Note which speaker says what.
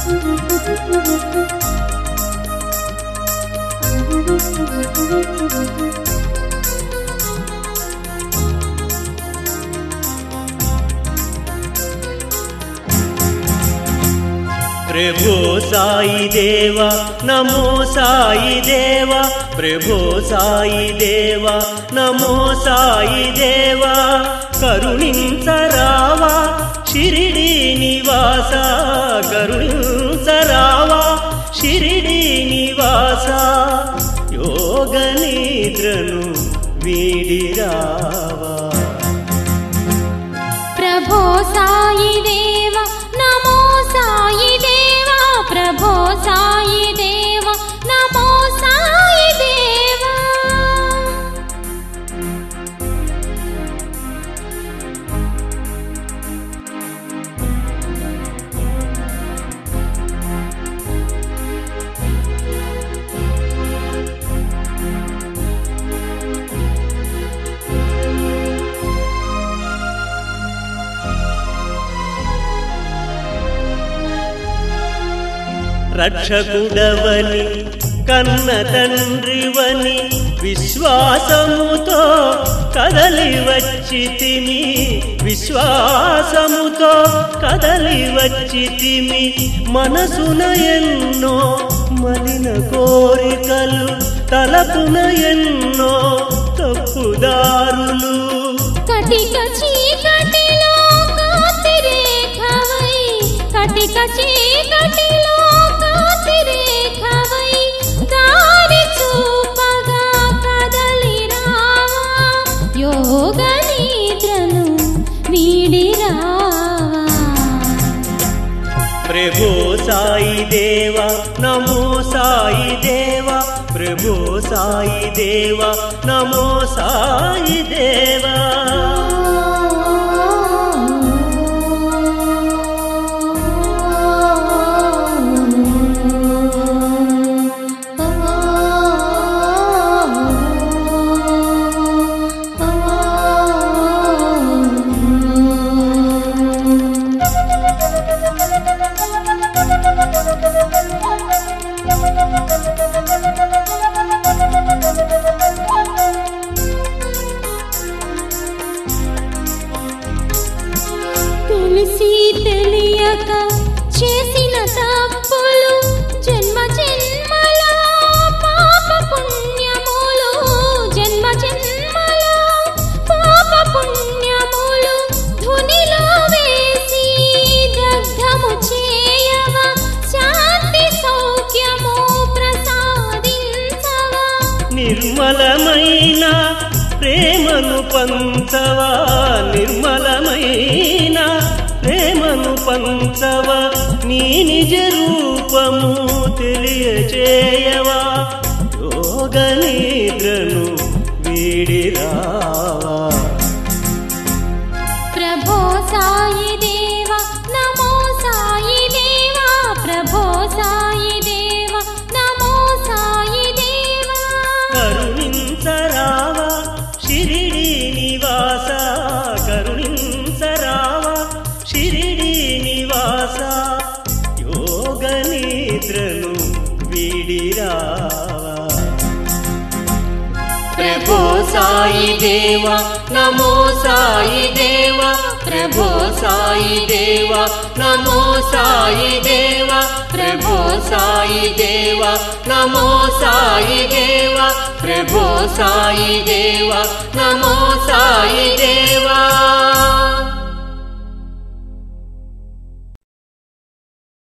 Speaker 1: ప్రభో సాయి దేవ నమో సాయి దేవ ప్రభో సాయి దేవ నమో సాయి దేవ కరుణించరావా షిరిడి నివాస కరుణించరావా షిరిడి నివాస యోగ నిద్రను వీడిరావా
Speaker 2: ప్రభో సాయి దేవ నమో సాయి దేవ ప్రభో సాయి దేవ నమో సాయి దేవ
Speaker 1: రక్షకుడవని కన్న తండ్రివని విశ్వాసముతో కదలి వచ్చితిమి విశ్వాసముతో కదలి వచ్చితిమి మనసున ఎన్నో మలిన కోరికలు తలపున ఎన్నో తప్పుదారులు
Speaker 2: కటిక చీకటిలో కాంతిరేఖవై కటిక చీకటిలో కాంతిరేఖవై దారి చూపగా కదలి రావా యోగ నిద్రను వీడి రావా
Speaker 1: ప్రభో సాయి దేవ నమో సాయి దేవ ప్రభో సాయి దేవ నమో సాయి దేవా
Speaker 2: తెలిసి తెలియక చేసిన తప్పులు జన్మ జన్మల పాప పుణ్యములు జన్మ జన్మల పాప పుణ్యములు ధునిలో వేసి దగ్ధము చేయవ శాంతి సౌఖ్యము ప్రసాదించవా
Speaker 1: నిర్మలమైన ప్రేమను పంచవా నిర్మలమైన ప్రేమను పంచవా నీ నిజ రూపము తెలియచేయవా యోగ నిద్రను వీడిరావా
Speaker 2: ప్రభో సాయి దేవ నమో సాయి దేవ ప్రభో సాయి దేవ నమో సాయి దేవ
Speaker 1: కరుణించరావా షిరిడి నివాస కరుణించరావా షిరిడి నివాస యోగ నిద్రను వీడిరావా ప్రభో సాయి దేవ నమో సాయి దేవ ప్రభో సాయి దేవ నమో సాయి దేవ ప్రభో సాయి దేవ నమో సాయి దేవ ప్రభో సాయి దేవ నమో సాయి దేవా